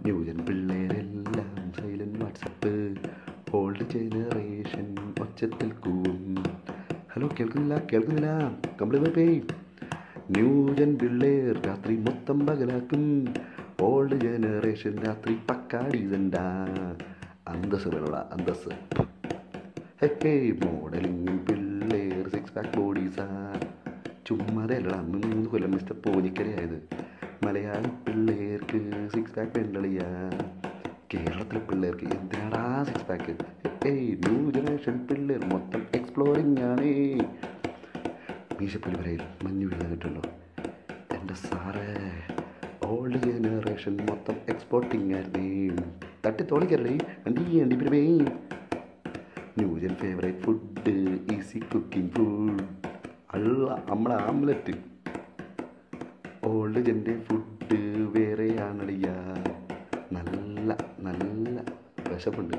new gen പിള്ളേരെല്ലാം silent WhatsApp old generation ഒച്ചത്തിൽ കൂവും ഹലോ കേൾക്കുന്നില്ല കേൾക്കുന്നില്ല കംപ്ലീറ്റ് പേ ന്യൂജൻ പിള്ളേർ രാത്രി മൊത്തം പകലാക്കും ഓൾഡ് ജനറേഷൻ രാത്രി പക്കാടിസണ്ടാ അന്തസ് വേണോടാ അന്തസ് ഹേ ഹേ മോഡലിംഗ് പിള്ളേർ സിക്സ് പാക്ക് ബോഡീസാ ചുമ്മാതല്ലടാ മൂന്ന് കൊല്ലം മിസ്റ്റർ പോഞ്ഞിക്കരയായത് മലയാളി പിള്ളേർക്ക് സിക്സ് പാക്ക് പെണ്ണളിയാ കേരളത്തിലെ പിള്ളേർക്ക് എന്തിനാടാ സിക്സ് പാക്ക് ഏയ് ന്യൂ ജനറേഷൻ പിള്ളേർ മൊത്തം എക്സ്പ്ലോറിങ് ആണേ മീശപ്പുലി വരയിൽ മഞ്ഞ് വീഴുന്നുണ്ടല്ലോ എൻ്റെ സാറേ ഓൾഡ് ജനറേഷൻ മൊത്തം എക്സ്പോർട്ടിങ് ആയിരുന്നേ തട്ടി തോളിക്കരടേ അണ്ടി അണ്ടി പിരിവേ new gen favourite food easy cooking food അള്ള നമ്മളെ ആംലറ്റ് ഓൾഡ് ജൻ്റെ ഫുഡ് വേറെയാണടിയ നല്ല നല്ല വിശപ്പുണ്ട്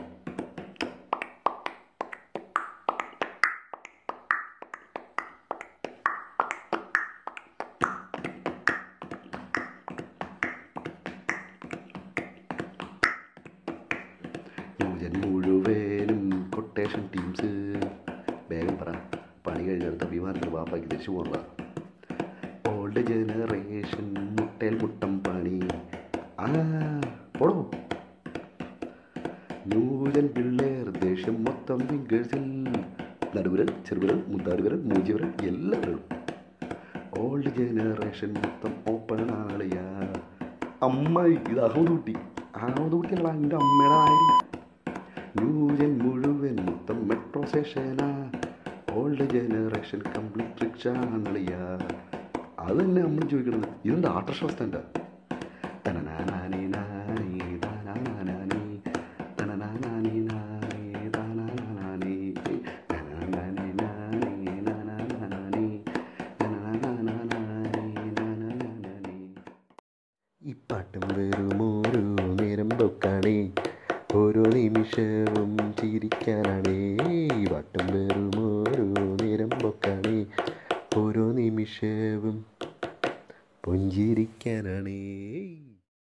ന്യൂജൻ മുഴുവനും കൊട്ടേഷൻ ടീംസ് വേഗം പറ പണി കഴിഞ്ഞെടുത്ത വിമാനത്തിൽ വാപ്പാക്കി തിരിച്ചു പോകണ്ട ഓൾഡ് ജനറേഷൻ മുട്ടേൽ മുട്ടം പണി ആ പോടോ ന്യൂജൻ പിള്ളേർ ദേഷ്യം മൊത്തം ഫിംഗേഴ്സിൽ നടുവിരൽ ചെറുവിരൽ മുന്താടുവിരൽ മൂജിവിരൽ എല്ലാവരും ഓൾഡ് ജനറേഷൻ മൊത്തം ഓപ്പൺ ആളിയാ അമ്മ ഇത് അഹമ്മദ് കുട്ടി അഹമ്മദ് കുട്ടിയല്ല എൻ്റെ അമ്മയുടെ ആയി ന്യൂജൻ മുഴുവൻ മൊത്തം മെട്രോ സ്റ്റേഷനാ ഓൾഡ് ജനറേഷൻ കംപ്ലീറ്റ് റിക്ഷ ആണളിയാ അത് തന്നെ നമ്മൾ ചോദിക്കണത് ഇതെന്താ ആട്ടർ ഷോ സ്റ്റാൻഡാ തനനാനാനി നാനി താനാനാനി തനനാനാനി നാനി താനാനാനി തനനാനാനി നാനി നാനാനാനി തനനാനാനാനി നാനാനാനി ഈ പാട്ടും വെറും ഓരോ നേരം പൊക്കാണേ ഓരോ നിമിഷവും ചിരിക്കാനാണേ ഈ പാട്ടും വെറും ഓരോ നേരം പൊക്കാണേ ഓരോ നിമിഷവും പുഞ്ചിരിക്കാനാണേ